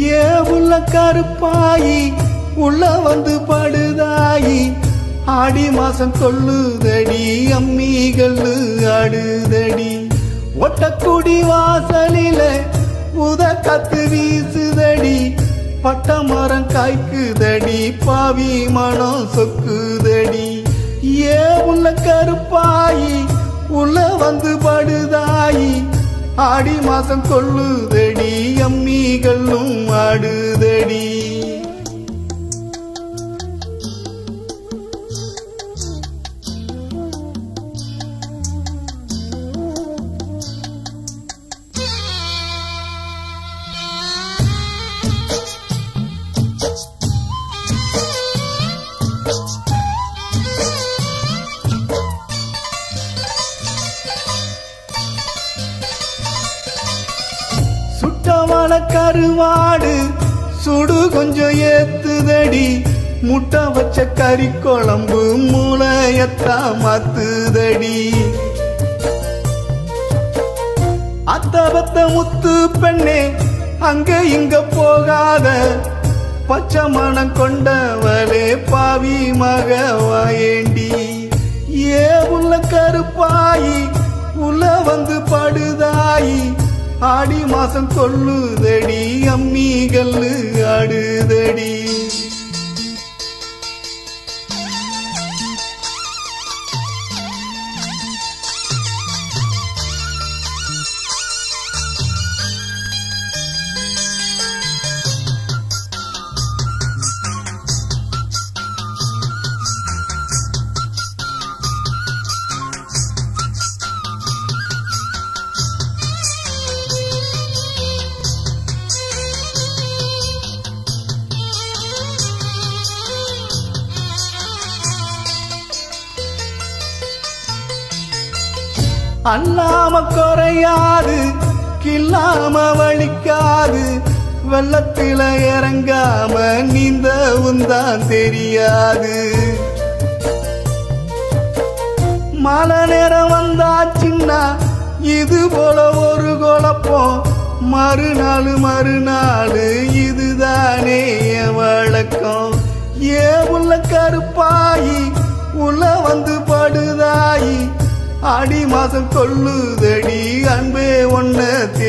ஏ உள்ள கருப்பாயி உள்ள வந்து படுதாயி ஆடி மாசம் கொள்ளுதடி அம்மிகளு ஆடுதடி ஒட்டக்குடி வாசலில உத கத்து வீசுதடி பட்ட மரம் காய்க்குதடி பாவி மனம் சொக்குதடி ஏ உள்ள கருப்பாயி உள்ள வந்து படுதாயி ஆடி மாசம் கொள்ளுதடி அம்மிகளும் ஆடுதடி சுட்டவள கருவாடு சுடு கொஞ்சம் ஏத்துதடி முட்டை வச்ச கறி குழம்பு மூளையத்தா மாத்துதடி அத்தபத்த முத்து பெண்ணே அங்க இங்க போகாத பச்சை மனம் கொண்டவளே பாவி மக வாயேண்டி ஏ உள்ள கருப்பாயி உள்ள வந்து படுதாயி ஆடி மாசம் கொள்ளுதடி அம்மிகள் ஆடுதடி அண்ணாம குறையாது கில்லாம வலிக்காது வெள்ளத்தில இறங்காம நீந்தவும் தான் தெரியாது மழை நேரம் வந்தாச்சுன்னா இது போல ஒரு குழப்பம் மறுநாள் மறுநாள் இதுதானே என் வழக்கம் ஏ உள்ள கருப்பாயி உள்ள வந்து படுதாயி ஆடி மாசம் கொள்ளுதடி அன்பே ஒன்ன